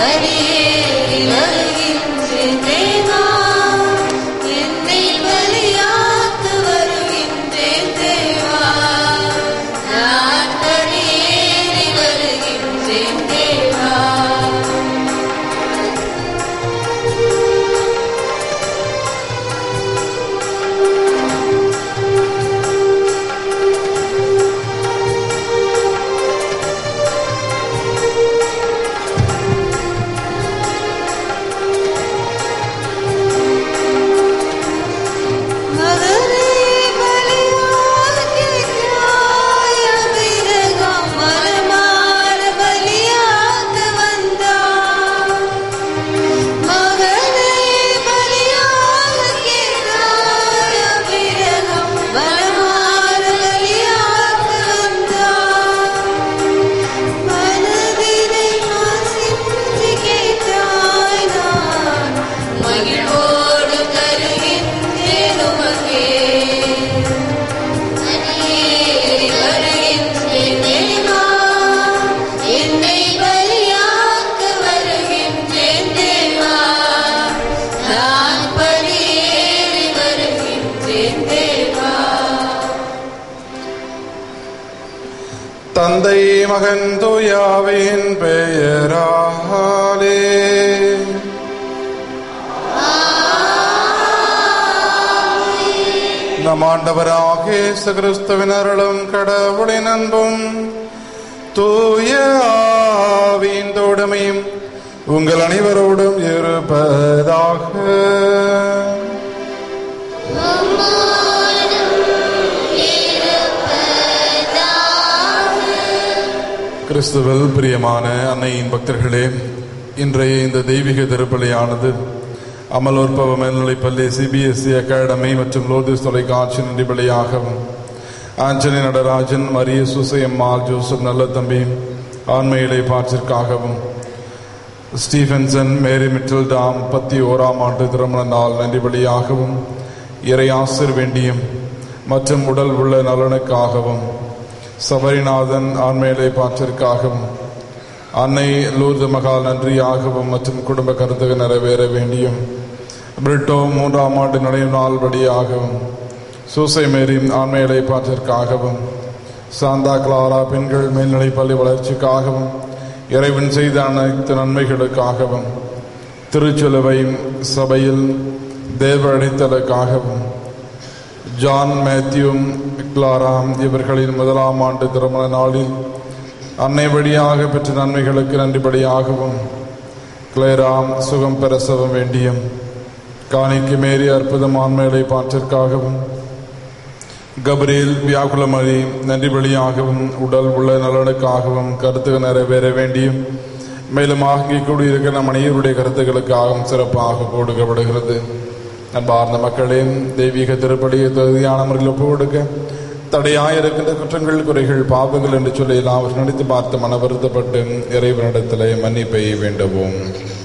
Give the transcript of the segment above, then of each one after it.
அடியேறி வருகின்றேன் தேவா என்னை பலியாக்க வருகின்றேன் தேவா நான் அடியேறி வருகின்றேன் தேவா மகனே பலியாக கேட்டாய் அபிரகம் மனமார பலியாக வந்தாய் மகனே பலியாக கேட்டாய் அபிரகம் மனமார பலியாக வந்தாய் மனதினை மாசின்றி கேட்டாய் நான் மகிழ்வோடு தருகின்றேன் உமக்கே அடியேறி வருகின்றேன் தேவா என்னை பலியாக்க வருகின்றேன் தேவா நான் படியேறி வருகின்றேன் தேவா தந்தை மகன் தூயாவின் பெயராலே நம் ஆண்டவராக இயேசு கிறிஸ்துவின் அருளும் கடவுளின் அன்பும் தூய ஆவியின் தோழமையும் உங்கள் அனைவரோடும் இருப்பதாக கிறிஸ்துவில் பிரியமான அன்னையின் பக்தர்களே இன்றைய இந்த தெய்வீக திருப்பலியானது அமலோற்பவ மேல்நிலைப்பள்ளி சிபிஎஸ்இ அகாடமி மற்றும் லோதிஸ் தொலைக்காட்சி நடிபலியாகவும் ஆஞ்சனி நடராஜன் மரிய சுசையம்மாள் ஜோசப் நல்லதம்பி ஆண்மையிலை பாற்றிற்காகவும் ஸ்டீஃபன்சன் மேரி மிட்டில்டா முப்பத்தி ஓராம் ஆண்டு திருமண நாள் நன்றிபலியாகவும் இறையாசிர் வேண்டியும் மற்றும் உடல் உள்ள நலனுக்காகவும் சபரிநாதன் ஆண்மையிலை பாற்றிற்காகவும் அன்னை லூர்து மகால் நன்றியாகவும் மற்றும் குடும்ப கருத்துக்கு நிறைவேற வேண்டியும் பிரிட்டோ மூன்றாம் ஆண்டு நடையும் நாள் படியாகவும் சூசை மேரி ஆண்மையிலை பாற்றிற்காகவும் சாந்தா கிளாரா பெண்கள் மேல்நிலைப் பள்ளி வளர்ச்சிக்காகவும் இறைவன் செய்த அனைத்து நன்மைகளுக்காகவும் திருச்சிலுவை சபையில் தேவ அழைத்தலுக்காகவும் ஜான் மேத்யூ கிளாரா இவர்களின் முதலாம் ஆண்டு திருமண நாளில் அன்னை வழியாக பெற்ற நன்மைகளுக்கு நன்றிபடியாகவும் கிளேரா சுகம் பெறசவும் வேண்டியும் காணிக்கு மேரி அற்புதம் ஆண்மைகளை பாற்றிற்காகவும் கபரேல் வியாகுலமணி நன்றி வழியாகவும் உடல் உள்ள நலனுக்காகவும் கருத்துக்கள் நிறைவேற வேண்டியும் மேலும் ஆகி கூடியிருக்கிற நம் அனைவருடைய கருத்துக்களுக்காகவும் சிறப்பாக கொடுக்கப்படுகிறது அன்பார்ந்த மக்களே தெய்வீக திருப்பலியை தகுதியான முறையில் ஒப்பு கொடுக்க தடையாயிருக்கின்ற குற்றங்கள் குறைகள் பாவங்கள் என்று சொல்லி எல்லாம் அவர் நினைத்து பார்த்து மன வருத்தப்பட்டு இறைவனிடத்திலே மன்னிப்பை வேண்டுவோம்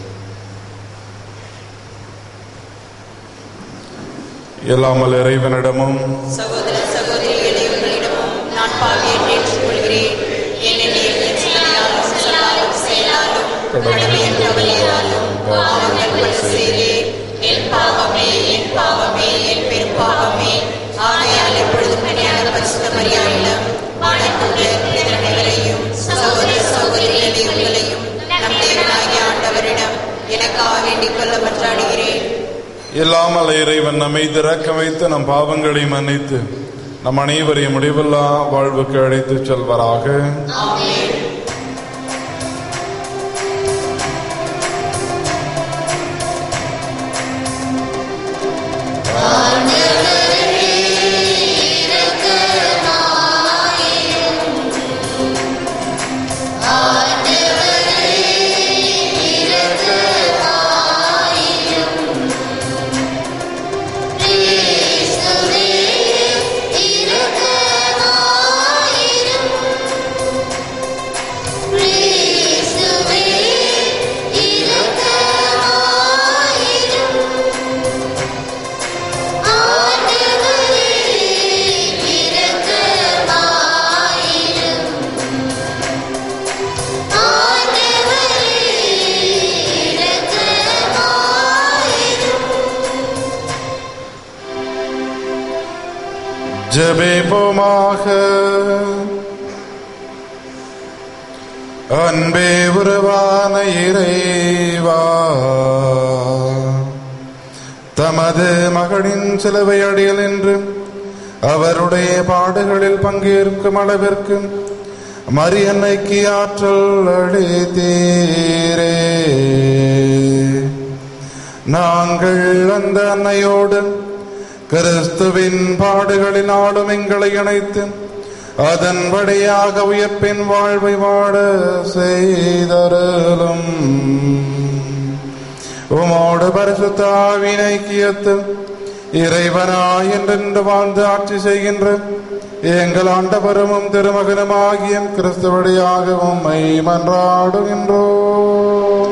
எல்லாமல் இறைவனிடமும் சகோதர சகோதரிகளே உங்களிடமும் நான் பாவியை ஏற்றுக்கொள்கிறேன் ஏனெனில் என் சிலையாலும் சொல்லாலும் செயலாலும் கடமையின் தவறியாலும் பாவங்கள் பல செய்தேன் என் பாவமே என் பாவமே என் பெரும்பாவமே ஆகையால் எப்பொழுதும் கனியான பரிசுத்த மரியாதையிலும் வாழக்கூடிய அனைவரையும் சகோதர சகோதரிகளே உங்களையும் நம் தேவனாகிய ஆண்டவரிடம் எனக்காக வேண்டிக் கொள்ள மன்றாடுகிறேன் இல்லாமல் இறைவன் நம்மை திறக்க வைத்து நம் பாவங்களை மன்னித்து நம் அனைவரையும் முடிவில்லா வாழ்வுக்கு அழைத்துச் செல்வராக ஆ ஜெபிப்போமாக அன்பே உருவான இறைவா தமது மகனின் சிலுவை அடியில் என்று அவருடைய பாடுகளில் பங்கேற்கும் அளவிற்கு மரியன்னைக்கு ஆற்றல் அளித்தீரே நாங்கள் அந்த அன்னையோடு கிறிஸ்துவின் பாடுகளினாலும் எங்களை இணைத்து அதன் வழியாக உயர்ப்பின் வாழ்வை வாழ செய்தருளும் உமோடு பரிசுத்த ஆவியின் ஐக்கியத்து இறைவனாய் என்றென்று வாழ்ந்து ஆட்சி செய்கின்ற எங்கள் ஆண்டவரும் திருமகனுமாகிய கிறிஸ்து வழியாக உம்மை மன்றாடுகின்றோம்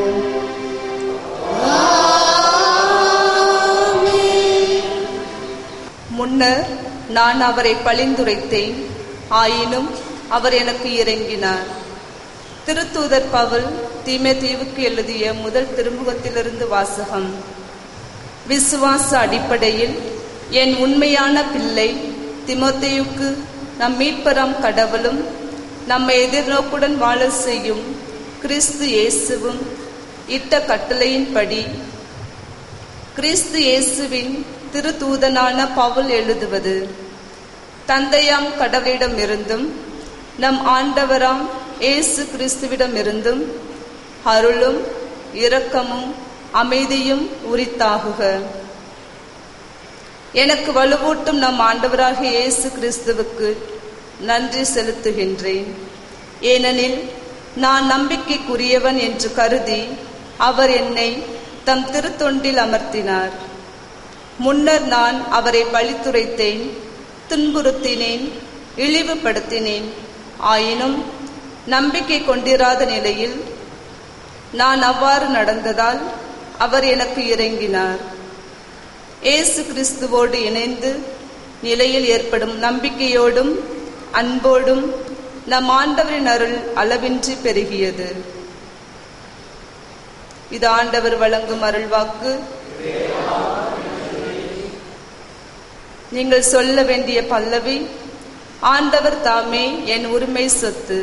முன்னர் நான் அவரை பழிந்துரைத்தேன் ஆயினும் அவர் எனக்கு இறங்கினார் திருத்தூதர் பவுல் தீமேதீவுக்கு எழுதிய முதல் திருமுகத்திலிருந்து வாசகம் விசுவாச அடிப்படையில் என் உண்மையான பிள்ளை திமோத்தேயுக்கு நம் மீட்பராம் கடவுளும் நம்மை எதிர்நோக்குடன் வாழ செய்யும் கிறிஸ்து இயேசுவும் இட்ட கட்டளையின்படி கிறிஸ்து இயேசுவின் திருத்தூதனான பவுல் எழுதுவது தந்தையாம் கடவுளிடமிருந்தும் நம் ஆண்டவராம் இயேசு கிறிஸ்துவிடமிருந்தும் அருளும் இரக்கமும் அமைதியும் உரித்தாகுக எனக்கு வலுவூட்டும் நம் ஆண்டவராகிய இயேசு கிறிஸ்துவுக்கு நன்றி செலுத்துகின்றேன் ஏனெனில் நான் நம்பிக்கைக்குரியவன் என்று கருதி அவர் என்னை தம் திருத்தொண்டில் அமர்த்தினார் முன்னர் நான் அவரை பழித்துரைத்தேன் துன்புறுத்தினேன் இழிவுபடுத்தினேன் ஆயினும் நம்பிக்கை கொண்டிராத நிலையில் நான் அவ்வாறு நடந்ததால் அவர் எனக்கு இறங்கினார் இயேசு கிறிஸ்துவோடு இணைந்து நிலையில் ஏற்படும் நம்பிக்கையோடும் அன்போடும் நம் ஆண்டவரின் அருள் அளவின்றி பெருகியது இது ஆண்டவர் வழங்கும் அருள்வாக்கு நீங்கள் சொல்ல வேண்டிய பல்லவி ஆண்டவர் தாமே என் உரிமை சொத்து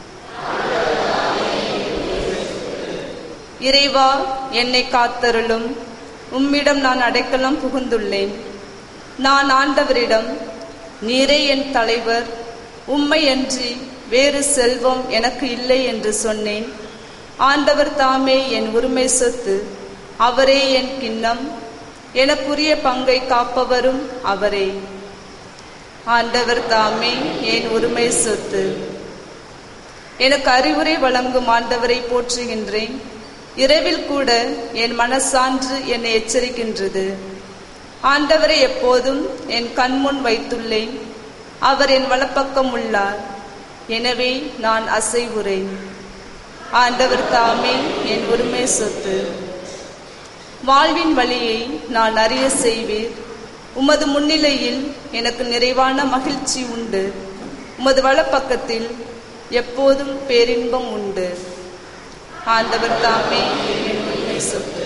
இறைவா என்னை காத்தருளும் உம்மிடம் நான் அடைக்கலம் புகுந்துள்ளேன் நான் ஆண்டவரிடம் நீரே என் தலைவர் உம்மை அன்றி வேறு செல்வம் எனக்கு இல்லை என்று சொன்னேன் ஆண்டவர் தாமே என் உரிமை சொத்து அவரே என் கிண்ணம் எனக்குரிய பங்கை காப்பவரும் அவரே ஆண்டவர் தாமே என் உரிமை சொத்து எனக்கு அறிவுரை வழங்கும் ஆண்டவரை போற்றுகின்றேன் இரவில் கூட என் மனசான்று என்னை எச்சரிக்கின்றது ஆண்டவரை எப்போதும் என் கண்முன் வைத்துள்ளேன் அவர் என் வலப்பக்கம் உள்ளார் எனவே நான் அசைவுறேன் ஆண்டவர் தாமே என் உரிமை சொத்து வாழ்வின் வழியை நான் அறிய செய்வீர் உமது முன்னிலையில் எனக்கு நிறைவான மகிழ்ச்சி உண்டு உமது வலப்பக்கத்தில் எப்போதும் பேரின்பம் உண்டு ஆண்டவர் தாமே என் உண்மை சொத்து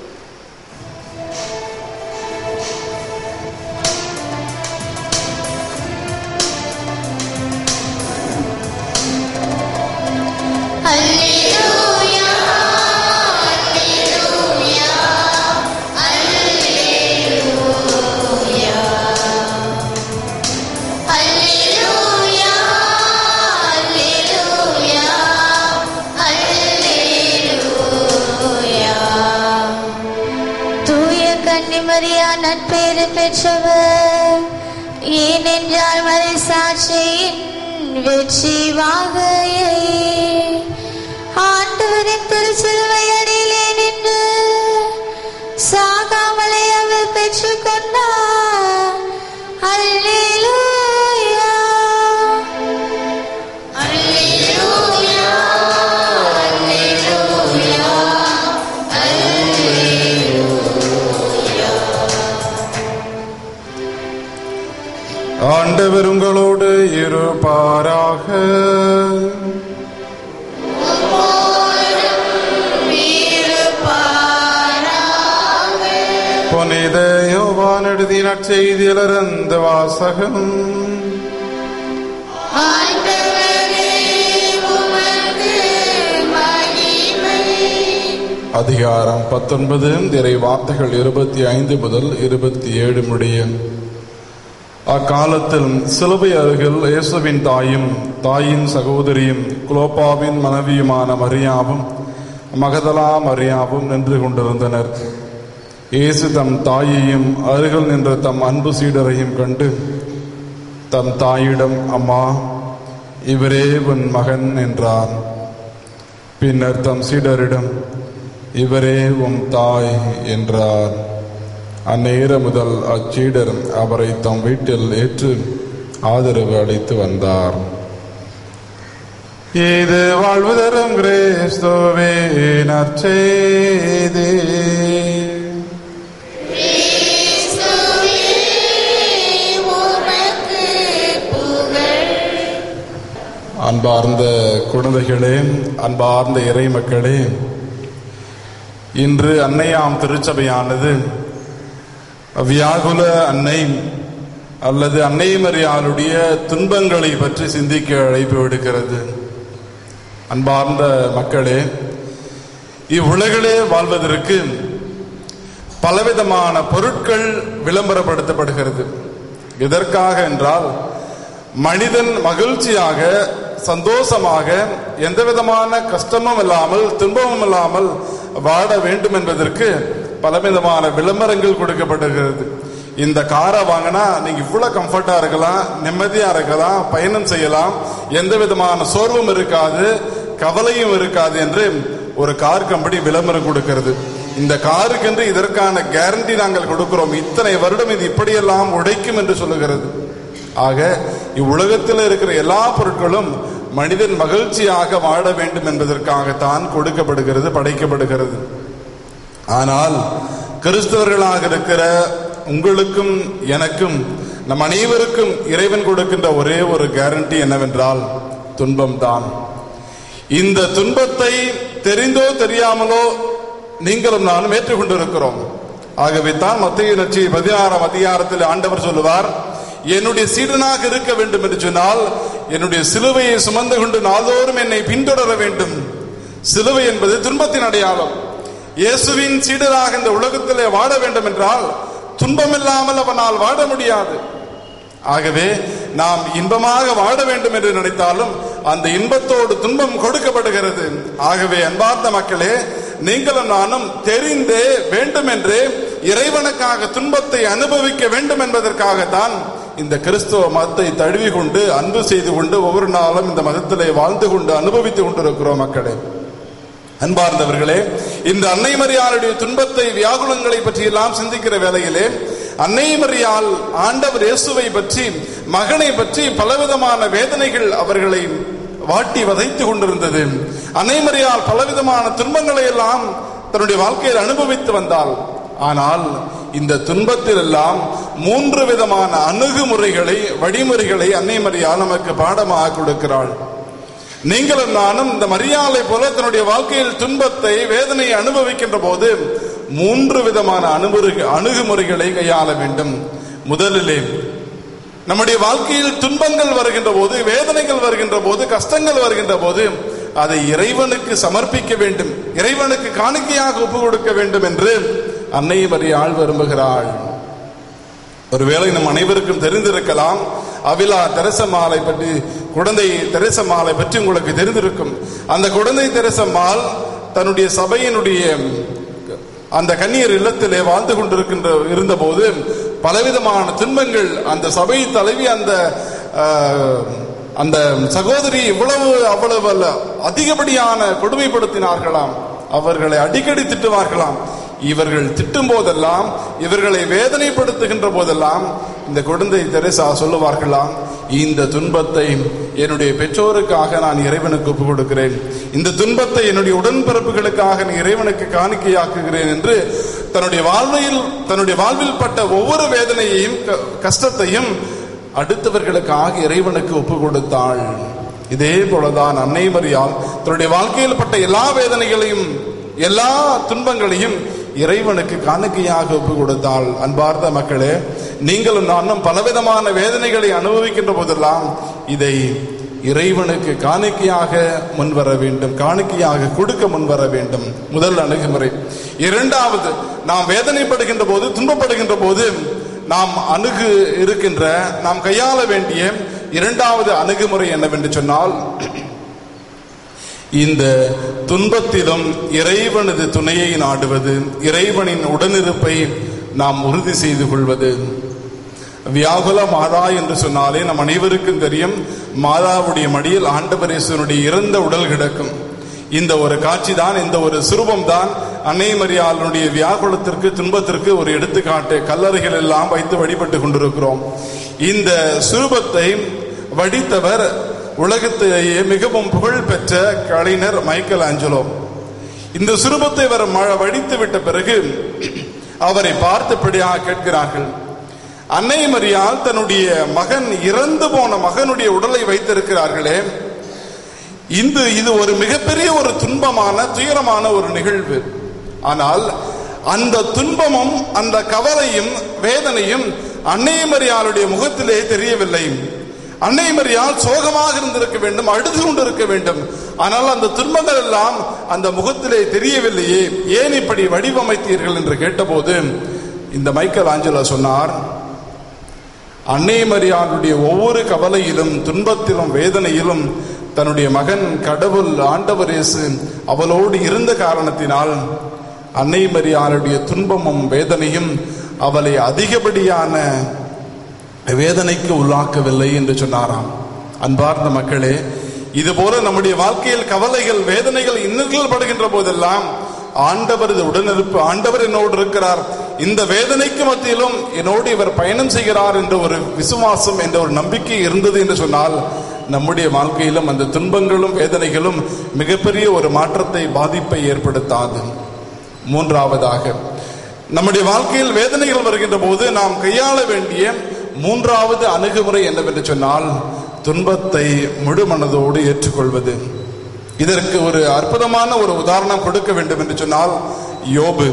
அல்லேலூயா அல்லேலூயா அல்லேலூயா அல்லேலூயா அல்லேலூயா தூய கன்னிமரியா நட்பேறு பெற்றவர் ஏனென்றால் மறை சாட்சியின் வெற்றி வாகையை ஆண்டவரின் திருச்சிலுவை அடியிலே நின்று சாகாமலே அவர் பெற்றுக்கொண்டார் அல்லேலூயா அல்லேலூயா அல்லேலூயா ஆண்டவர் உங்களோடு இருப்பாராக புனித யோவான் எழுதிய நற்செய்தியிலிருந்து வாசகம் அதிகாரம் பத்தொன்பது இறை வார்த்தைகள் இருபத்தி ஐந்து முதல் இருபத்தி ஏழு முடிய அக்காலத்தில் சிலுவை அருகில் இயேசுவின் தாயும் தாயின் சகோதரியும் குலோப்பாவின் மனைவியுமான மரியாவும் மகதலா மரியாவும் நின்று கொண்டிருந்தனர் இயேசு தம் தாயையும் அருகில் நின்ற தம் அன்பு சீடரையும் கண்டு தம் தாயிடம் அம்மா இவரே உன் மகன் என்றார் பின்னர் தம் சீடரிடம் இவரே உம் தாய் என்றார் அந்நேர முதல் அச்சீடர் அவரை தம் வீட்டில் ஏற்று ஆதரவு அளித்து வந்தார் இது வாழ்வு தரும் கிறிஸ்துவே நற்செய்தி அன்பார்ந்த குழந்தைகளே அன்பார்ந்த இறை மக்களே இன்று அன்னையாம் திருச்சபையானது வியாகுல அன்னை அல்லது அன்னை மரியாளுடைய துன்பங்களை பற்றி சிந்திக்க அழைப்பு விடுக்கிறது அன்பார்ந்த மக்களே இவ்வுலகிலே வாழ்வதற்கு பலவிதமான பொருட்கள் விளம்பரப்படுத்தப்படுகிறது எதற்காக என்றால் மனிதன் மகிழ்ச்சியாக சந்தோஷமாக எந்த விதமான கஷ்டமும் இல்லாமல் துன்பமும் இல்லாமல் வாழ வேண்டும் என்பதற்கு பலவிதமான விளம்பரங்கள் கொடுக்கப்படுகிறது இந்த காரை வாங்கினா நீங்க இவ்வளவு கம்ஃபர்ட்டா இருக்கலாம் நிம்மதியா இருக்கலாம் பயணம் செய்யலாம் எந்த விதமான சோர்வும் இருக்காது கவலையும் இருக்காது என்று ஒரு கார் கம்பெனி விளம்பரம் கொடுக்கிறது இந்த காருக்கென்று இதற்கான கேரண்டி நாங்கள் கொடுக்கிறோம் இத்தனை வருடம் இது இப்படியெல்லாம் உடைக்கும் என்று சொல்லுகிறது ஆக இவ்வுலகத்தில் இருக்கிற எல்லா பொருட்களும் மனிதன் மகிழ்ச்சியாக வாழ வேண்டும் என்பதற்காகத்தான் கொடுக்கப்படுகிறது படைக்கப்படுகிறது ஆனால் கிறிஸ்தவர்களாக இருக்கிற உங்களுக்கும் எனக்கும் நம் அனைவருக்கும் இறைவன் கொடுக்கின்ற ஒரே ஒரு கேரண்டி என்னவென்றால் துன்பம் தான் இந்த துன்பத்தை தெரிந்தோ தெரியாமலோ நீங்களும் நானும் ஏற்றுக்கொண்டிருக்கிறோம் ஆகவே தான் மத்திய நட்சி பதினாறாம் அதிகாரத்தில் ஆண்டவர் சொல்லுவார் என்னுடைய சீடனாக இருக்க வேண்டும் என்று சொன்னால் என்னுடைய சிலுவையை சுமந்து கொண்டு நாள்தோறும் என்னை பின்தொடர வேண்டும் சிலுவை என்பது துன்பத்தின் அடையாளம் இயேசுவின் சீடராக இந்த உலகத்திலே வாழ வேண்டும் என்றால் துன்பமில்லாமல் அவனால் வாழ முடியாது ஆகவே நாம் இன்பமாக வாழ வேண்டும் என்று நினைத்தாலும் அந்த இன்பத்தோடு துன்பம் கொடுக்கப்படுகிறது ஆகவே அன்பார்ந்த மக்களே நீங்களும் நானும் தெரிந்தே வேண்டும் என்று இறைவனுக்காக துன்பத்தை அனுபவிக்க வேண்டும் என்பதற்காகத்தான் இந்த கிறிஸ்துவ மதத்தை தழுவி கொண்டு அன்பு செய்து கொண்டு ஒவ்வொரு நாளும் இந்த மதத்திலே வாழ்ந்து கொண்டு அனுபவித்துக் கொண்டிருக்கிறோம் மக்களே அன்பார்ந்தவர்களே இந்த அன்னை மரியாளுடைய துன்பத்தை வியாகுலங்களை பற்றி எல்லாம் சிந்திக்கிற வேளையிலே அன்னை மரியாள் ஆண்டவர் இயேசுவை பற்றி மகனை பற்றி பலவிதமான வேதனைகள் அவர்களை வாட்டி வதைத்துக் கொண்டிருந்தது அன்னை மரியாள் பலவிதமான துன்பங்களை எல்லாம் தன்னுடைய வாழ்க்கையில் அனுபவித்து வந்தாள் ஆனால் இந்த துன்பத்தில் எல்லாம் மூன்று விதமான அணுகுமுறைகளை வழிமுறைகளை அன்னை மரியாள் நமக்கு பாடமாக கொடுக்கிறாள் நீங்களும் நானும் இந்த மரியாதை போல தன்னுடைய வாழ்க்கையில் துன்பத்தை வேதனையை அனுபவிக்கின்ற போது மூன்று விதமான அணுமுறை அணுகுமுறைகளை கையாள வேண்டும் முதலிலே நம்முடைய வாழ்க்கையில் துன்பங்கள் வருகின்ற போது வேதனைகள் வருகின்ற போது கஷ்டங்கள் வருகின்ற போது அதை இறைவனுக்கு சமர்ப்பிக்க வேண்டும் இறைவனுக்கு காணிக்கையாக ஒப்பு கொடுக்க வேண்டும் என்று அன்னை மரியாள் விரும்புகிறாள் ஒருவேளை நம் அனைவருக்கும் தெரிந்திருக்கலாம் அவிலா தெரசம்மாளை பற்றி குழந்தை தெரசம்மாளை பற்றி உங்களுக்கு தெரிந்திருக்கும் அந்த குழந்தை தெரசம்மாள் தன்னுடைய சபையினுடைய அந்த கன்னியர் இல்லத்திலே வாழ்ந்து கொண்டிருக்கின்ற இருந்தபோது பலவிதமான துன்பங்கள் அந்த சபை தலைவி அந்த ஆஹ், அந்த சகோதரி இவ்வளவு அவ்வளவு அல்ல அதிகப்படியான கொடுமைப்படுத்தினார்களாம் அவர்களை அடிக்கடி திட்டுவார்களாம் இவர்கள் திட்டும் போதெல்லாம் இவர்களை வேதனைப்படுத்துகின்ற போதெல்லாம் இந்த குழந்தை தெரசா சொல்லுவார்களாம் இந்த துன்பத்தை என்னுடைய பெற்றோருக்காக நான் இறைவனுக்கு ஒப்புக் கொடுக்கிறேன் இந்த துன்பத்தை என்னுடைய உடன்பிறப்புகளுக்காக நான் இறைவனுக்கு காணிக்கையாக்குகிறேன் என்று தன்னுடைய வாழ்வில் தன்னுடைய வாழ்வில் பட்ட ஒவ்வொரு வேதனையையும் க- கஷ்டத்தையும் அடுத்தவர்களுக்காக இறைவனுக்கு ஒப்பு கொடுத்தாள் இதே போலதான் அன்னை மரியாள் தன்னுடைய வாழ்க்கையில் பட்ட எல்லா வேதனைகளையும் எல்லா துன்பங்களையும் இறைவனுக்கு காணிக்கையாக ஒப்பு கொடுத்தாள் அன்பார்ந்த மக்களே நீங்களும் நானும் பலவிதமான வேதனைகளை அனுபவிக்கின்ற போதெல்லாம் இதை இறைவனுக்கு காணிக்கையாக முன்வர வேண்டும் காணிக்கையாக கொடுக்க முன்வர வேண்டும் முதல் அணுகுமுறை இரண்டாவது நாம் வேதனைப்படுகின்ற போது துன்பப்படுகின்ற போது நாம் அணுகு இருக்கின்ற நாம் கையாள வேண்டிய இரண்டாவது அணுகுமுறை என்னவென்று சொன்னால் இந்த துன்பத்திலும் இறைவனது துணையை நாடுவது இறைவனின் உடனிருப்பை நாம் உறுதி செய்து கொள்வது வியாகுல மாதா என்று சொன்னாலே நம் அனைவருக்கும் தெரியும் மாதாவுடைய மடியில் ஆண்டவரேசனுடைய இறந்த உடல் கிடக்கும் இந்த ஒரு காட்சி தான் இந்த ஒரு சுரூபம் தான் அன்னை மரியாளுடைய வியாகுலத்திற்கு துன்பத்திற்கு ஒரு எடுத்துக்காட்டு கல்லறைகள் எல்லாம் வைத்து வழிபட்டு கொண்டிருக்கிறோம் இந்த சுரூபத்தை வடித்தவர் உலகத்திலேயே மிகவும் புகழ் பெற்ற கலைஞர் மைக்கேல் ஆஞ்சலோ இந்த சுரூபத்தை அவர் ம- வடித்து விட்ட பிறகு அவரை பார்த்தபடியாக கேட்கிறார்கள் அன்னை மரியாள் தன்னுடைய மகன் இறந்து போன மகனுடைய உடலை வைத்திருக்கிறார்களே இந்த இது ஒரு மிகப்பெரிய ஒரு துன்பமான துயரமான ஒரு நிகழ்வு ஆனால் அந்த துன்பமும் அந்த கவலையும் வேதனையும் அன்னை மரியாளுடைய முகத்திலே தெரியவில்லை அன்னை மரியாள் சோகமாக இருந்திருக்க வேண்டும் அழுது கொண்டிருக்க வேண்டும் ஆனால் அந்த துன்பங்கள் எல்லாம் அந்த முகத்திலே தெரியவில்லையே ஏன் இப்படி வடிவமைத்தீர்கள் என்று கேட்டபோது இந்த மைக்கேல் ஆஞ்சலோ சொன்னார் அன்னை மரியாளுடைய ஒவ்வொரு கவலையிலும் துன்பத்திலும் வேதனையிலும் தன்னுடைய மகன் கடவுள் ஆண்டவர் இயேசு அவளோடு இருந்த காரணத்தினால் அன்னை மரியாளுடைய துன்பமும் வேதனையும் அவளை அதிகப்படியான வேதனைக்கு உள்ளாக்கவில்லை என்று சொன்னாராம் அன்பார்ந்த மக்களே இதுபோல நம்முடைய வாழ்க்கையில் கவலைகள் வேதனைகள் இன்னல்கள் படுகின்ற போதெல்லாம் ஆண்டவரது உடனிருப்பு ஆண்டவர் என்னோடு இருக்கிறார் இந்த வேதனைக்கு மத்தியிலும் என்னோடு இவர் பயணம் செய்கிறார் என்ற ஒரு விசுவாசம் என்ற ஒரு நம்பிக்கை இருந்தது என்று சொன்னால் நம்முடைய வாழ்க்கையிலும் அந்த துன்பங்களும் வேதனைகளும் மிகப்பெரிய ஒரு மாற்றத்தை பாதிப்பை ஏற்படுத்தாது மூன்றாவதாக நம்முடைய வாழ்க்கையில் வேதனைகள் வருகின்ற போது நாம் கையாள வேண்டிய மூன்றாவது அணுகுமுறை என்னவென்று சொன்னால் துன்பத்தை முழு மனதோடு ஏற்றுக்கொள்வது இதற்கு ஒரு அற்புதமான ஒரு உதாரணம் கொடுக்க வேண்டும் என்று சொன்னால் யோபு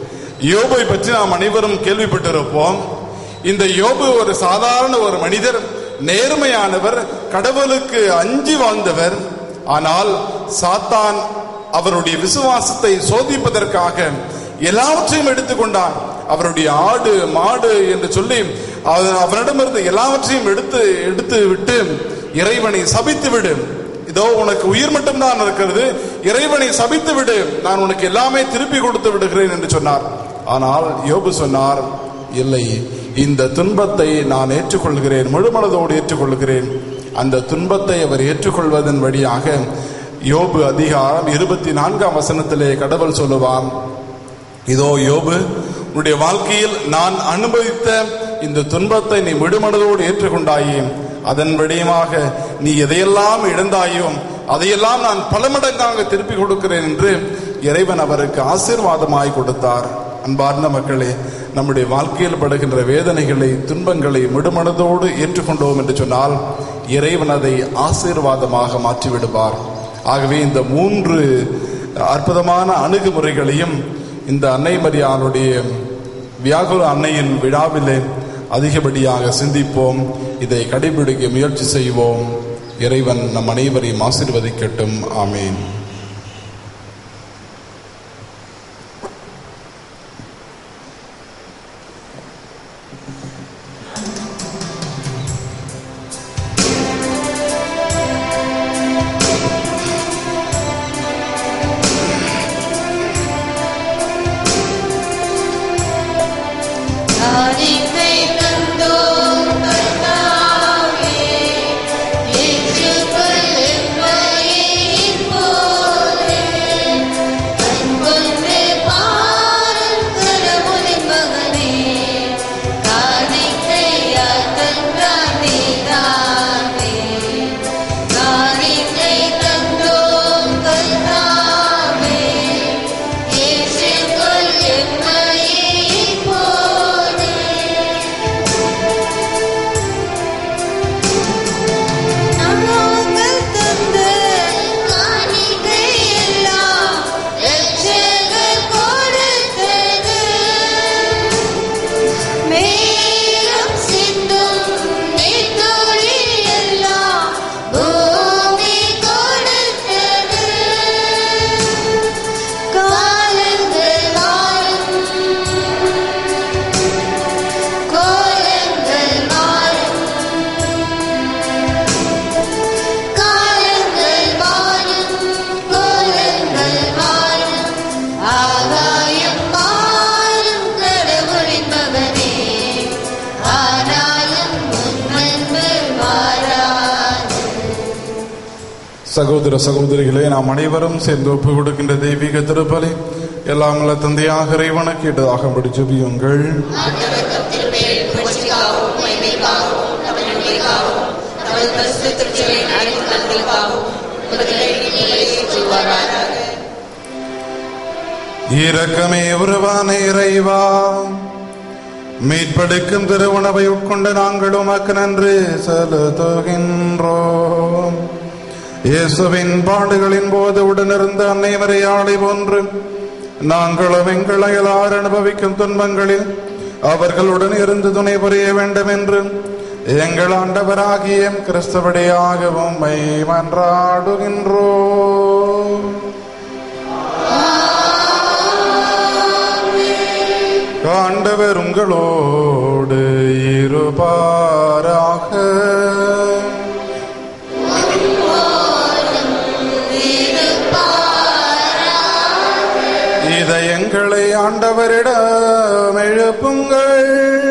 யோபை பற்றி நாம் அனைவரும் கேள்விப்பட்டிருப்போம் இந்த யோபு ஒரு சாதாரண ஒரு மனிதர் நேர்மையானவர் கடவுளுக்கு அஞ்சி வாழ்ந்தவர் ஆனால் சாத்தான் அவருடைய விசுவாசத்தை சோதிப்பதற்காக எல்லாவற்றையும் எடுத்துக்கொண்டான் அவருடைய ஆடு மாடு என்று சொல்லி அவ- அவரிடமிருந்து எல்லாவற்றையும் எடுத்து எடுத்து விட்டு இறைவனை சபித்து விடு இதோ உனக்கு உயிர் மட்டும்தான் இருக்கிறது இறைவனை சபித்து விடு நான் உனக்கு எல்லாமே திருப்பி கொடுத்து விடுகிறேன் என்று சொன்னார் ஆனால் யோபு சொன்னார் இல்லை இந்த துன்பத்தை நான் ஏற்றுக்கொள்கிறேன் முழுமனதோடு ஏற்றுக்கொள்கிறேன் அந்த துன்பத்தை அவர் ஏற்றுக்கொள்வதன் வழியாக யோபு அதிகாரம் இருபத்தி நான்காம் வசனத்திலே கடவுள் சொல்லுவான் இதோ யோபு உன்னுடைய வாழ்க்கையில் நான் அனுபவித்த இந்த துன்பத்தை நீ விடுமனதோடு ஏற்றுக்கொண்டாயே அதன் விடயமாக நீ எதையெல்லாம் இழந்தாயோ அதையெல்லாம் நான் பல மடங்காக திருப்பி கொடுக்கிறேன் என்று இறைவன் அவருக்கு ஆசீர்வாதமாய் கொடுத்தார் அன்பார்ந்த மக்களே நம்முடைய வாழ்க்கையில் படுகின்ற வேதனைகளை துன்பங்களை முடுமனதோடு ஏற்றுக்கொண்டோம் என்று சொன்னால் இறைவன் அதை ஆசீர்வாதமாக மாற்றிவிடுவார் ஆகவே இந்த மூன்று அற்புதமான அணுகுமுறைகளையும் இந்த அன்னை மரியாளுடைய வியாகுல அன்னையின் விழாவிலே அதிகப்படியாக சிந்திப்போம் இதை கடைபிடிக்க முயற்சி செய்வோம் இறைவன் நம் அனைவரையும் ஆசீர்வதிக்கட்டும் ஆமீன் காணிக்கை தந்தோம் கர்த்தாவே, ஏற்றுக்கொள்ளும் வழி இப்போது சகோதர சகோதரிகளே நாம் அனைவரும் சேர்ந்து ஒப்பு கொடுக்கின்ற தெய்வீக திருப்பலி எல்லாம் உள்ள தந்தையாக இறைவனுக்கு இடதாக ஜெபியுங்கள் ஆண்டவர் தம் திருப்பெயரின் புகழ்ச்சிக்காகவும் மகிமைக்காகவும் தமது நன்மைக்காகவும் தமது பரிசுத்த திருச்சபையின் அனைத்து நன்மைக்காகவும் உமது நெறிகளை ஏற்றுவாராக இரக்கமே உருவான இறைவா மீட்பெடுக்கும் திருவுணவை உட்கொண்டு நாங்கள் உமக்கு நன்றி செலுத்துகின்றோம் இயேசுவின் பாடுகளின் போது உடனிருந்த அன்னை மறையாளை போன்று நாங்களும் எங்கள் அயலார் அனுபவிக்கும் துன்பங்களில் அவர்களுடன் இருந்து துணை புரிய வேண்டும் என்று எங்கள் ஆண்டவராகிய கிறிஸ்தவடியாகவும் மை மன்றாடுகின்றோம் ஆண்டவர் உங்களோடு இருப்பாராக இதயங்களை ஆண்டவரிடம் எழுப்புங்கள்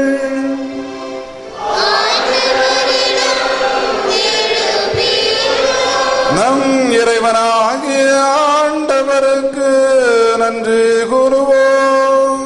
நம் இறைவனாகிய ஆண்டவருக்கு நன்றி கூறுவோம்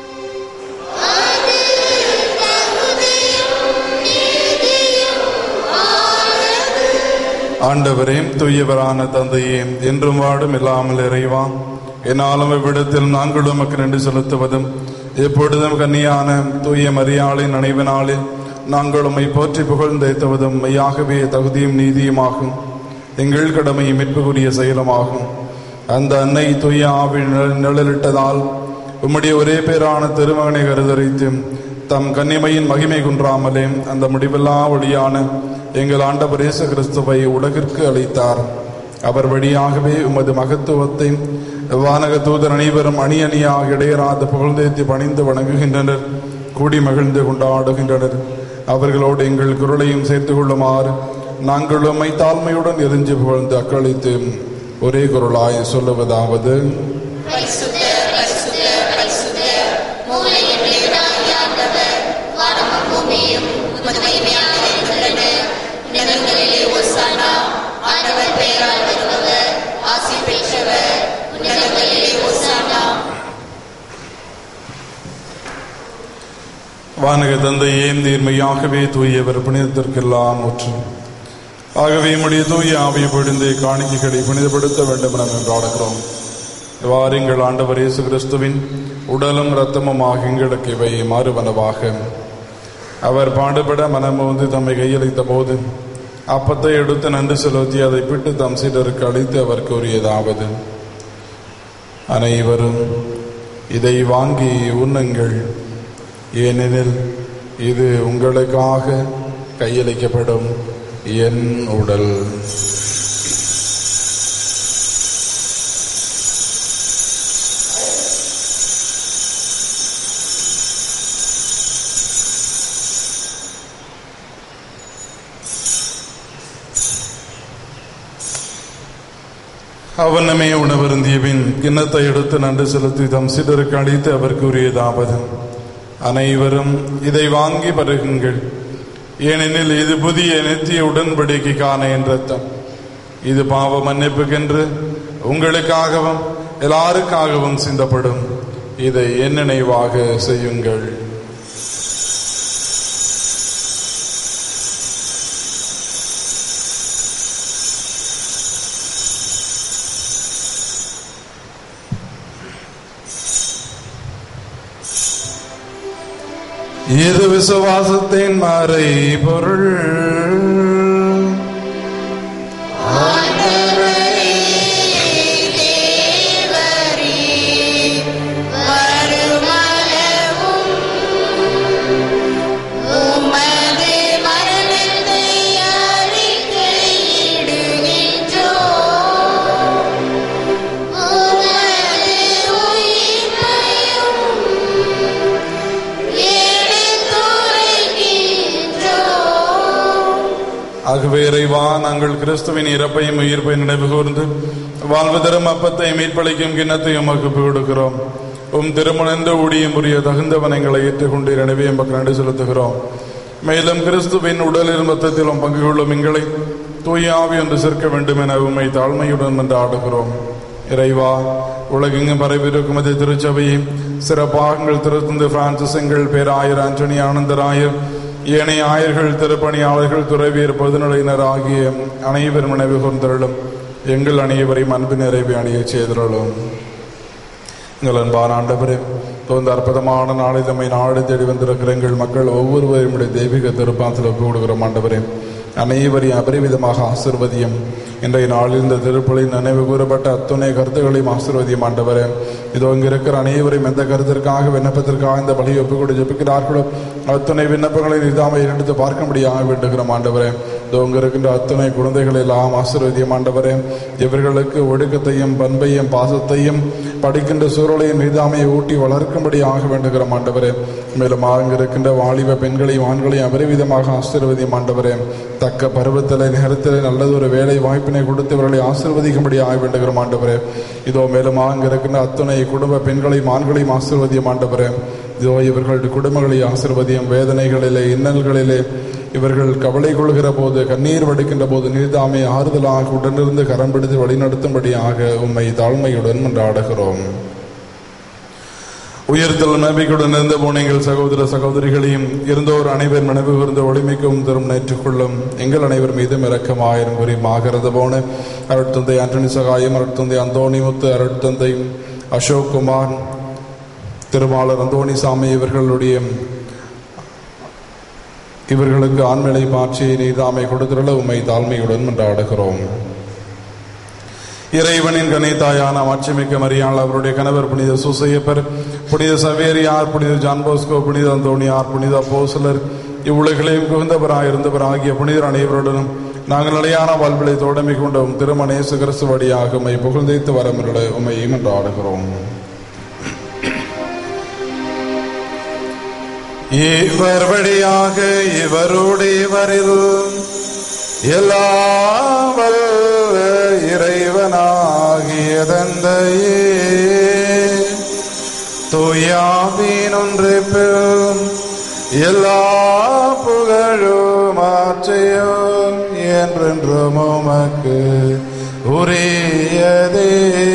ஆண்டவரே தூயவரான தந்தையே என்றும் வாடும் இல்லாமல் இறைவா என்னாலும் இவ்விடத்தில் நாங்கள் உமக்கு நன்றி செலுத்துவதும் எப்பொழுதும் கன்னியான தூய மரியாளின் நினைவு நாளில் நாங்கள் உம்மை போற்றி புகழ்ந்தேத்துவதும் மெய்யாகவே தகுதியும் நீதியுமாகும் எங்கள் கடமை மீட்புக்குரிய செயலுமாகும் அந்த அன்னை தூய ஆவி நிழல்- நிழலிட்டதால் உம்முடைய ஒரே பேரான திருமகனை கருதரித்து தம் கன்னிமையின் மகிமை குன்றாமலே அந்த முடிவில்லா ஒளியான எங்கள் ஆண்டவர் இயேசு கிறிஸ்துவை உலகிற்கு அளித்தார் அவர் வழியாகவே உமது மகத்துவத்தை வானக தூதர் அனைவரும் அணி அணியாக இடையராது புகழ்ந்தேத்தி பணிந்து வணங்குகின்றனர் கூடி மகிழ்ந்து கொண்டாடுகின்றனர் அவர்களோடு எங்கள் குரலையும் சேர்த்துக் கொள்ளுமாறு நாங்கள் உம்மை தாழ்மையுடன் எரிஞ்சு புகழ்ந்து அக்களித்து ஒரே குரலாய் சொல்லுவதாவது பரிசுத்த பரிசுத்த பரிசுத்த மூலையில் நிறைவாகிய ஆண்டவர் வானமும் பூமியும் உமது மகிமையால் நிறைந்துள்ளன உன்னதங்களிலே ஓசானா ஆண்டவர் பெயரால் வருபவர் ஆசி பெற்றவர் உன்னதங்களிலே ஓசானா வானக தந்தையே தீர்மையாகவே தூயவர் புனிதத்திற்கெல்லாம் முற்று ஆகவே நம்முடைய தூய ஆவியை பொழுந்து காணிக்கைகளை புனிதப்படுத்த வேண்டும் என கொண்டாடுகிறோம் இவ்வாறு எங்கள் ஆண்டவர் இயேசு கிறிஸ்துவின் உடலும் இரத்தமுமாக எங்களுக்கு இவை மாறுவனவாக அவர் பாடுபட மனமோந்து தம்மை கையளித்த போது அப்பத்தை எடுத்து நன்றி செலுத்தி அதை பிட்டு தம் சீடருக்கு அளித்து அவர் கூறியதாவது அனைவரும் இதை வாங்கி உண்ணுங்கள் ஏனெனில் இது உங்களுக்காக கையளிக்கப்படும் என் உடல் அவனமே உணவருந்தியபின் கிண்ணத்தை எடுத்து நன்றி செலுத்தி தம் சிலருக்கு அளித்து அவர் கூறியதாவது அனைவரும் இதை வாங்கி பருகுங்கள் ஏனெனில் இது புதிய நித்திய உடன்படிக்கைக்கான என் ரத்தம் இது பாவ மன்னிப்புக்கென்று உங்களுக்காகவும் எல்லாருக்காகவும் சிந்தப்படும் இதை என் நினைவாக செய்யுங்கள் இது விசுவாசத்தின் மறை பொருள் உமது மரணத்தை அறிக்கையிடுகின்றோம். உமது உயிர்ப்பையும் எடுத்துரைக்கின்றோம். ஆகவே இறைவா நாங்கள் கிறிஸ்துவின் இறப்பையும் உயிர்ப்பை நினைவு கூர்ந்து வாழ்வு தரும் அப்பத்தை மீட்பளிக்கும் கிண்ணத்தையும் உமக்கு கொடுக்கிறோம் உம் திருமணந்த ஊழியம் புரிய தகுந்தவன் எங்களை ஏற்றுக்கொண்டீர் எனவே எமக்கு நன்றி செலுத்துகிறோம் மேலும் கிறிஸ்துவின் உடலில் மொத்தத்திலும் பங்கு கொள்ளும் எங்களை தூய ஆவி ஒன்று சேர்க்க வேண்டும் என உண்மை தாழ்மையுடன் என்று ஆடுகிறோம் இறைவா உலகெங்கும் பரவிருக்கும் அது திருச்சபையை சிறப்பாகங்கள் திருத்தந்து பிரான்சிஸ் எங்கள் பேராயர் ஆண்டனி ஆனந்தராயர் ஏனைய ஆயர்கள் திருப்பணியாளர்கள் துறவியர் பொதுநிலையினர் ஆகிய அனைவரும் நினைவு கூர்ந்தருளும் எங்கள் அனைவரையும் அன்பு நிறைவை அணிய செய்தருளும் எங்கள் அன்பான ஆண்டவரே தோந்த அற்புதமான நாளை தம்மை நாடு தேடி வந்திருக்கிற எங்கள் மக்கள் ஒவ்வொருவரையும் உடைய தெய்வீக திருப்பாத்தில் ஒப்பு கொடுக்கிறோம் ஆண்டவரே அனைவரையும் அபரிவிதமாக ஆசிர்வதியும் இன்றைய நாளில் இந்த திருப்பலி நினைவு கூறப்பட்ட அத்துணை கருத்துக்களையும் ஆசிர்வதியும் ஆண்டவரே இதோ இங்கு இருக்கிற அனைவரையும் எந்த கருத்திற்காக விண்ணப்பத்திற்காக இந்த பலியை ஒப்பு கொண்டு ஜெபிக்கிறார்களோ அத்துணை விண்ணப்பங்களை நிதாமை எடுத்து பார்க்கும்படியாக வேண்டுகிறோம் ஆண்டவரே இதோ இங்கு இருக்கின்ற அத்துணை குழந்தைகள் எல்லாம் ஆசீர்வதியும் ஆண்டவரே இவர்களுக்கு ஒழுக்கத்தையும் பண்பையும் பாசத்தையும் படிக்கின்ற சூழலையும் நிதாமையை ஊட்டி வளர்க்கும்படியாக வேண்டுகிறோம் ஆண்டவரே மேலும் அங்கு இருக்கின்ற வாலிப பெண்களையும் ஆண்களையும் அபரிவிதமாக ஆசீர்வதியும் ஆண்டவரே தக்க பருவத்திலே நேரத்திலே நல்லதொரு வேலை வாய்ப்பினை கொடுத்து இவர்களை ஆசீர்வதிக்கும்படியாக வேண்டுகிறோம் ஆண்டவரே இதோ மேலும் அங்கு இருக்கின்ற அத்துணை குடும்ப பெண்களையும் ஆண்களையும் ஆசீர்வதியும் ஆண்டவரே இதோ இவர்களுடைய குடும்பங்களை ஆசிர்வதியும் வேதனைகளிலே இன்னல்களிலே இவர்கள் கவலை கொள்கிற போது கண்ணீர் வடிக்கின்ற போது நீர்தாமை ஆறுதலாக உடனிருந்து கரம் பிடித்து வழிநடத்தும்படியாக உம்மை தாழ்மையுடன் கொண்டாடுகிறோம் உயர்த்தல் நம்பிக்கையுடன் இருந்த போனீங்கள் சகோதர சகோதரிகளையும் இருந்தோர் அனைவர் நினைவு கூர்ந்த ஒளிமிக்கவும் தரும் நேற்றுக்கொள்ளும் எங்கள் அனைவர் மீதும் இரக்கமாயிரம் கூறி மாகிறது போன அருட்தந்தை ஆண்டனி சகாயம் அருட்தந்தை அந்தோணி முத்து அருட்தந்தை அசோக் குமார் திருமாளர் அந்தோணிசாமி இவர்களுடைய இவர்களுக்கு ஆண்மலை பாட்சியை நீதாமை கொடுத்துள்ள உண்மை தாழ்மையுடன் கொண்டாடுகிறோம் இறைவனின் கனைத்தாயான மாட்சிமிக்க மரியாள் அவருடைய கணவர் புனித சுசையப்பர் புனித சவேரியார் புனித ஜான்போஸ்கோ புனித அந்தோணியார் புனித போசலர் இவ்வுலகிலையும் குவிந்தவராக இருந்தவராகிய புனிதர் அனைவருடனும் நாங்கள் நிலையான வாழ்விலை தோழமை கொண்டோம் திருமணேசு கிறிஸ்து வழியாக உம்மை புகழ்ந்தைத்து வரமிருள உண்மையும் என்று ஆடுகிறோம் இவர் வழியாக இவரோடு இவரில் எல்லாம் வல்ல இறைவனாகிய தந்தையே தூயாவின் ஒன்று பெறும் எல்லா புகழும் ஆட்சியும் என்றென்றும் உமக்கு உரியதே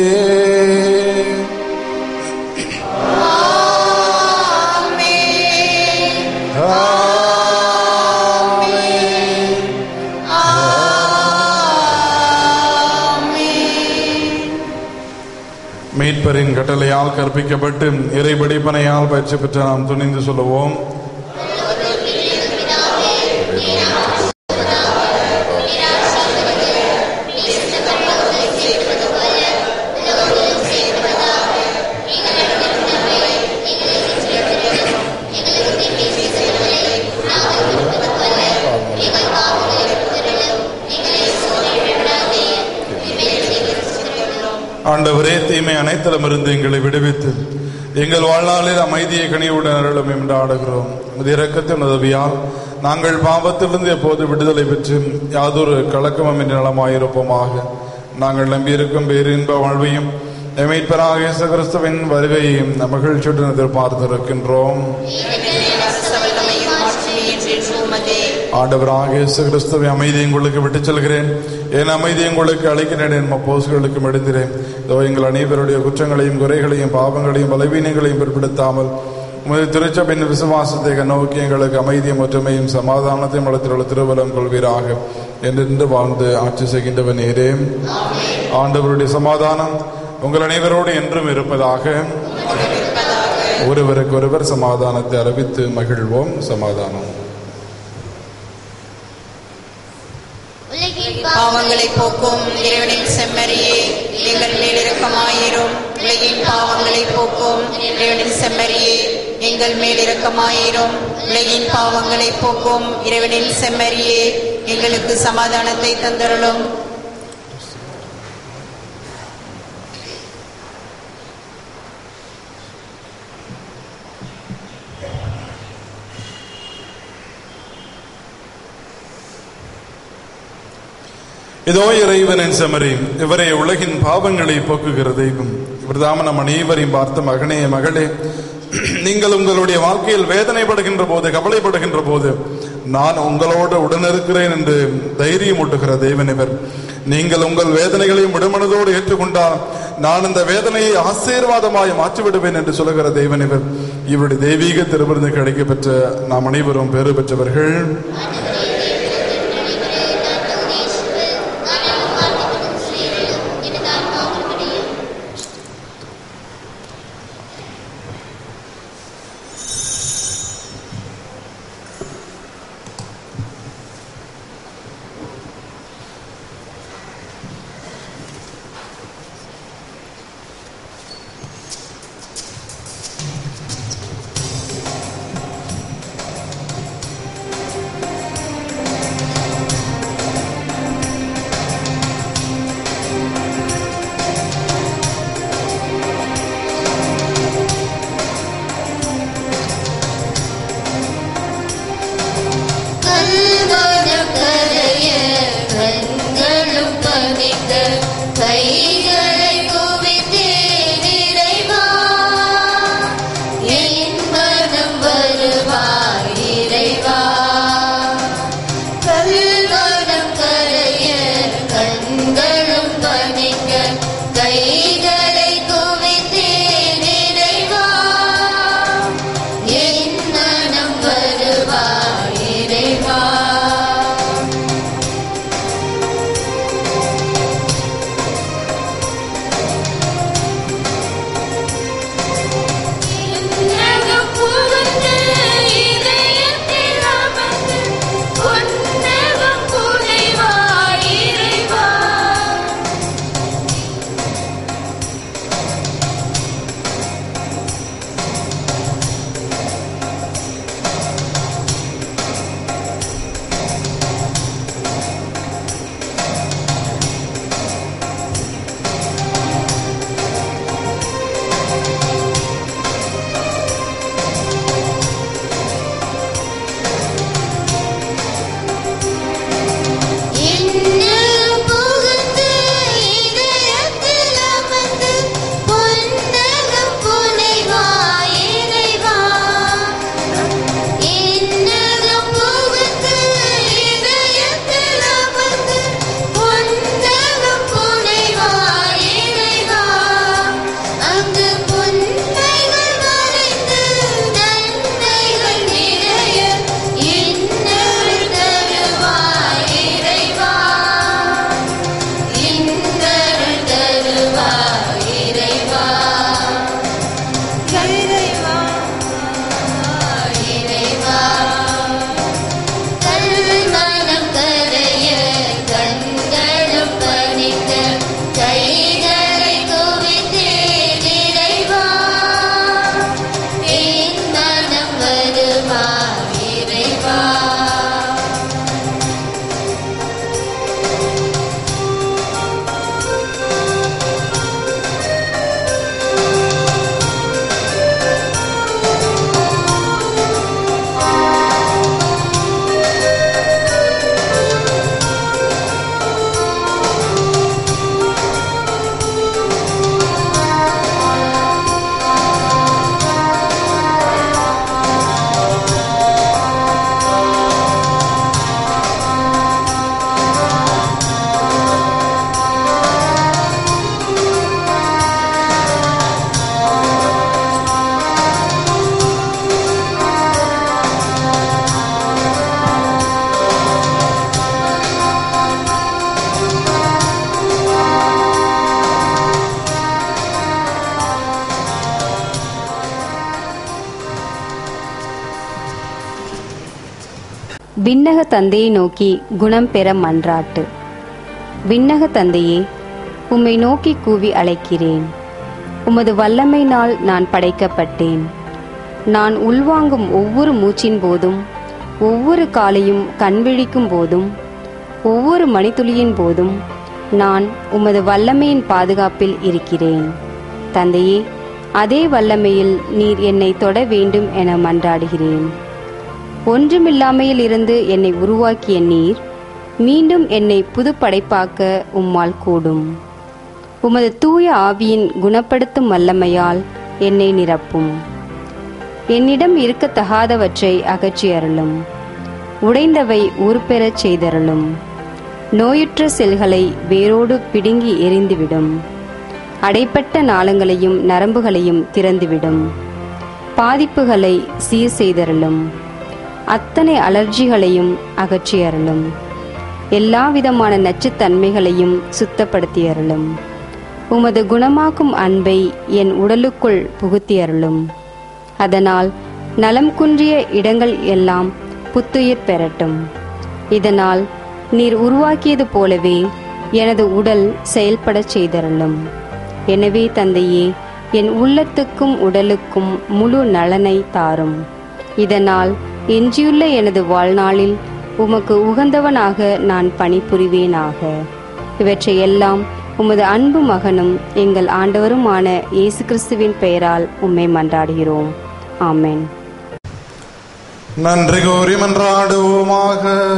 ஆமென். மீட்பரின் கட்டளையால் கற்பிக்கப்பட்டு இறைபடிப்பனையால் பயிற்சி பெற்ற நாம் துணிந்து சொல்லுவோம் ஆண்டவரே தீமை அனைத்திலும் இருந்து எங்களை விடுவித்து எங்கள் வாழ்நாளில் அமைதியை கனிவுடன் அருளும் என்று ஆடுகிறோம் உமது இரக்கத்தின் உதவியால் நாங்கள் பாவத்திலிருந்து எப்போது விடுதலை பெற்று யாதொரு கலக்கமும் இன்றி நலமாயிருப்போமாக நாங்கள் நம்பியிருக்கும் பேரின்ப வாழ்வையும் எமைப்பராக இயேசு கிறிஸ்துவின் வருகையையும் மகிழ்ச்சியுடன் எதிர்பார்த்திருக்கின்றோம் வல்லமையும் ஆட்சியும் என்றென்றும் உமதே ஆண்டவராக இயேசு கிறிஸ்துவை அமைதி உங்களுக்கு விட்டுச் செல்கிறேன் என் அமைதி உங்களுக்கு அளிக்கிறேன் என் போஸ்களுக்கு மடிந்திரேன் இதோ எங்கள் அனைவருடைய குற்றங்களையும் குறைகளையும் பாவங்களையும் பலவீனங்களையும் பிற்படுத்தாமல் உமது திருச்சபையின் விசுவாசத்தை நோக்கி எங்களுக்கு அமைதியும் ஒற்றுமையும் சமாதானத்தையும் வளர்த்துள்ள திருவலம் கொள்வீராக என்று வாழ்ந்து ஆட்சி செய்கின்றவன் நேரே ஆண்டவருடைய சமாதானம் உங்கள் அனைவரோடு என்றும் இருப்பதாக ஒருவருக்கு ஒருவர் சமாதானத்தை அறிவித்து மகிழ்வோம் சமாதானம் உலகின் பாவங்களை போக்கும் இறைவனின் செம்மறியே எங்கள் மேல் இரக்கமாயிரும் உலகின் பாவங்களை போக்கும் இறைவனின் செம்மறியே எங்கள் மேல் இரக்கமாயிரும் உலகின் பாவங்களை போக்கும் இறைவனின் செம்மறியே எங்களுக்கு சமாதானத்தை தந்தருளும் இதோ இறைவனின் செமரி இவரை உலகின் பாவங்களை போக்குகிற தெய்வம் இவர்தாம நம் அனைவரையும் பார்த்த மகனே மகளே நீங்கள் உங்களுடைய வாழ்க்கையில் வேதனைப்படுகின்ற போது கவலைப்படுகின்ற போது நான் உங்களோடு உடனிருக்கிறேன் என்று தைரியம் ஊட்டுகிற தேவன் இவர் நீங்கள் உங்கள் வேதனைகளையும் விடுமனதோடு ஏற்றுக்கொண்டால் நான் இந்த வேதனையை ஆசீர்வாதமாய் மாற்றிவிடுவேன் என்று சொல்லுகிற தேவன் இவர் இவருடைய தெய்வீக திருவிருந்து கிடைக்க பெற்ற நாம் அனைவரும் பெறு பெற்றவர்கள் கல்வனம் கரைய கண்களும் பணிக்க கைகளை குவித்தேன் இறைவா என் மனம் வருவாய் இறைவா கல்வனம் கரைய கண்களும் பணிக்க கைகளை குவித்தேன் இறைவா என் மனம் வருவாய் இறைவா உன்னகம் புகுந்து இதயத்தில் அமர்ந்து உன்னகம் புனைவாய் இறைவா இன்னும் புகுந்து இதயத்தில் அமர்ந்து பொன்னகம் புனைவாய் இறைவா இன்னும் புகுந்து இதயத்தில் அமர்ந்து பொன்னகம் புனைவாய் இறைவா அங்கு புன்மைகள் மறைந்து நன்மைகள் நிறைய இன்னல் தருவாய் இறைவா இன்னல் தருவாய் இறைவா இறைவா இறைவா கல்மனம் கரைய கண்களும் பணிக்க கைகளை குவித்தேன் இறைவா என் மனம் வருமா இறைவா விண்ணக தந்தையை நோக்கி குணம் பெற மன்றாட்டு விண்ணக தந்தையே உம்மை நோக்கி கூவி அழைக்கிறேன் உமது வல்லமையினால் நான் படைக்கப்பட்டேன் நான் உள்வாங்கும் ஒவ்வொரு மூச்சின் போதும் ஒவ்வொரு காலையும் கண்விழிக்கும் போதும் ஒவ்வொரு மணித்துளியின் போதும் நான் உமது வல்லமையின் பாதுகாப்பில் இருக்கிறேன் தந்தையே அதே வல்லமையில் நீர் என்னை தொட வேண்டும் என மன்றாடுகிறேன் ஒன்றுமில்லாமையில் இருந்து என்னை உருவாக்கிய நீர் மீண்டும் என்னை புது படைப்பாக்க உம்மால் கூடும் உமது தூய ஆவியின் குணப்படுத்தும் வல்லமையால் என்னை நிரப்பும் என்னிடம் இருக்கத்தகாதவற்றை அகற்றி அருளும் உடைந்தவை உருப்பெறச் செய்தருளும் நோயுற்ற செல்களை வேரோடு பிடுங்கி எரிந்துவிடும் அடைப்பட்ட நாளங்களையும் நரம்புகளையும் திறந்துவிடும் பாதிப்புகளை சீர் செய்தருளும் அத்தனை அலர்ஜிகளையும் அகற்றியருளும் எல்லா விதமான நச்சுத்தன்மைகளையும் சுத்தப்படுத்தியருளும் உமது குணமாக்கும் அன்பை என் உடலுக்குள் புகுத்தியருளும் அதனால் நலம் குன்றிய இடங்கள் எல்லாம் புத்துயிர் பெறட்டும் இதனால் நீர் உருவாக்கியது போலவே எனது உடல் செயல்படச் செய்தருளும் எனவே தந்தையே என் உள்ளத்துக்கும் உடலுக்கும் முழு நலனை தாரும் இதனால் எஞ்சியுள்ள எனது வாழ்நாளில் உமக்கு உகந்தவனாக நான் பணிபுரிவேனாக இவற்றையெல்லாம் உமது அன்பு மகனும் எங்கள் ஆண்டவருமான இயேசு கிறிஸ்துவின் பெயரால் உம்மை மன்றாடுகிறோம் ஆமென் நன்றி கூறி மன்றாடுவோமாக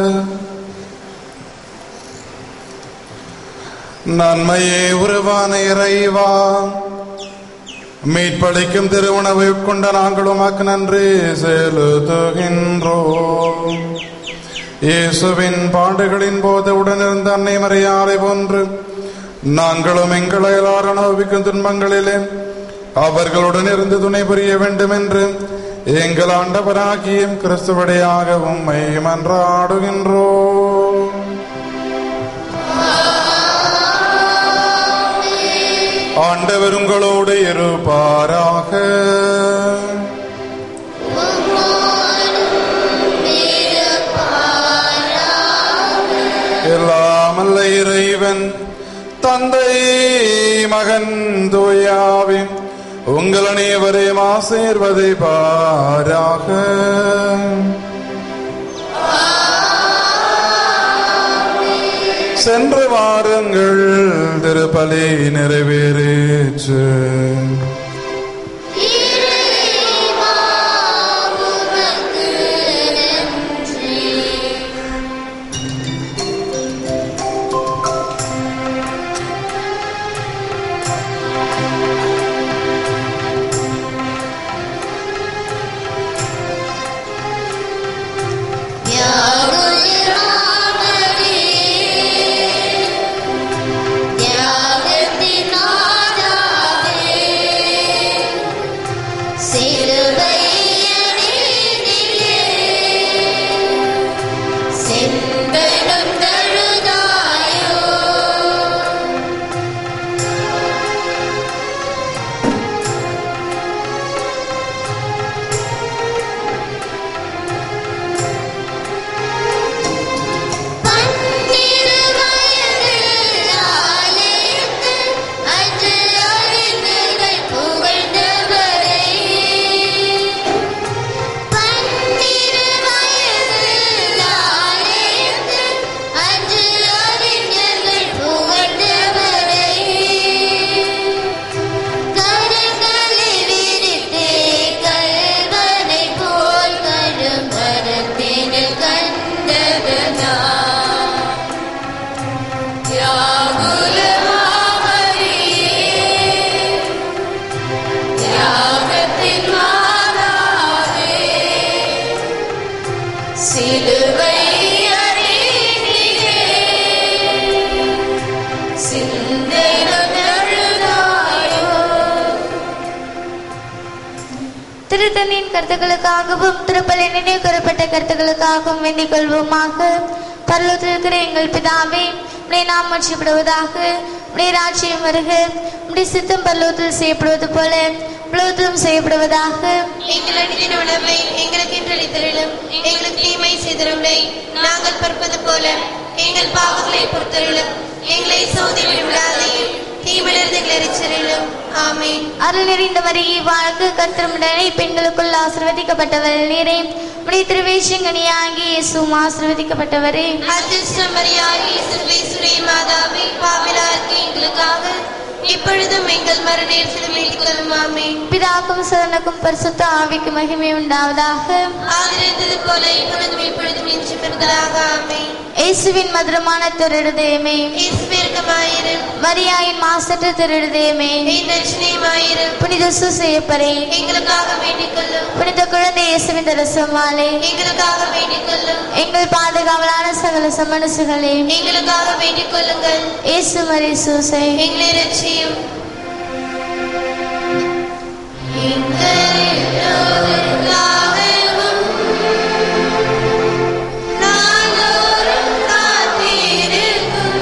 நன்மையே உருவான இறைவா மீட்பளிக்கும் திருவுணவை உட்கொண்ட நாங்கள் உமக்கு நன்றி செலுத்துகின்றோம் இயேசுவின் பாடுகளின் போது உடனிருந்த அன்னை மரியாதை போன்று நாங்களும் எங்களை எல்லாரும் அனுபவிக்கும் துன்பங்களிலே அவர்களுடன் இருந்து துணை புரிய வேண்டும் என்று எங்கள் ஆண்டவராகிய கிறிஸ்துவடையாக உம்மை மன்றாடுகின்றோம் ஆண்டவர் உங்களோடு இருப்பாராக எல்லாமல்ல இறைவன் தந்தை மகன் தூயாவின் உங்கள் அனைவரையும் ஆசீர்வதை பாராக சென்று வாருங்கள் திருப்பலி நிறைவேறேற்று செம்பெரும் தழுதாயோ பன்னிரு வயதில் ஆலயத்தில் அன்று அறிஞர்கள் புகழ்ந்தவரை பன்னிரு வயதில் ஆலயத்தில் அன்று அறிஞர்கள் புகழ்ந்தவரை கரங்களை விரித்தே கல்வனை போல் கரும்பரத்தினில் கண்டதனா தியாகத்தின் மாதாவே சிலுவை அறிந்திலே சிந்தையிலும் எழுதாயோ திருத்தனின் கருத்துக்களுக்காகவும் திருப்பலி நினைவு கூறப்பட்ட கருத்துக்களுக்காகவும் வேண்டிக் கொள்வோமாக பரலோகத்தில் இருக்கிற எங்கள் பிதாவே உடைய நாம் மற்றிப்படுவதாக உடைய ராஜ்யம் வருக உடைய சித்தம் பரலோகத்தில் செய்யப்படுவது போல உலகத்திலும் செய்யப்படுவதாக எங்கள் அடித்தின உணவை எங்களுக்கு இன்று அளித்தருளும் எங்களுக்கு தீமை செய்தருளை நாங்கள் பற்பது போல எங்கள் பாவங்களை பொறுத்தருளும் எங்களை சோதனை விடாதையும் தீமிலிருந்து எரிச்சருளும் ஆமென் அருள் நிறைந்த மரியை வாழ்க்கை கத்திரமுடனே பெண்களுக்குள் ஆசிர்வதிக்கப்பட்டவர் நீரே உடைய திருவேஷங்கனியாகி இயேசுவும் ஆசிர்வதிக்கப்பட்டவரே அதிர்ஷ்டமரியாகி சர்வேசுடைய மாதாவே பாவிலாருக்கு எங்களுக்காக இப்பொழுதும் எங்கள் மரண நேரத்தில் வேண்டிக் கொள்ளும் ஆமென் பிதாக்கும் சரணக்கும் பரிசுத்த ஆவிக்கு மகிமை உண்டாவதாக ஆதரித்தது போல இப்பொழுதும் இப்பொழுதும் என்று பெறுவதாக ஆமென் இயேசுவின் மதுரமான திருடுதேமே இயேசுவிற்கமாயிரும் மரியாயின் மாசற்ற திருடுதேமே என் ரட்சணியமாயிரும் புனித சுசேப்பரே எங்களுக்காக வேண்டிக் கொள்ளும் புனித குழந்தை இயேசுவின் தரசமாலே எங்களுக்காக வேண்டிக் கொள்ளும் எங்கள் பாதுகாவலான சகல சமனசுகளே எங்களுக்காக வேண்டிக் கொள்ளுங்கள் இயேசு மரி சூசை எங்களை ரட்சியும் எங்களுக்காகவும் நாள்தோறும் காத்திருக்கும்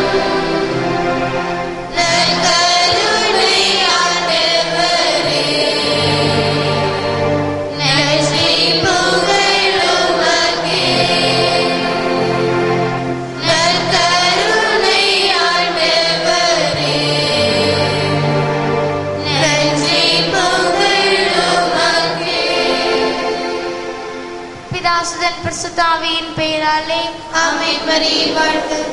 நற்கருணை ஆண்டவரே, நன்றி புகழுமக்கே. நற்கருணை ஆண்டவரே, நன்றி புகழுமக்கே. பிதாசுதன் பரிசுத்தாவியின் பெயராலே ஆமென் மரியே வாழ்க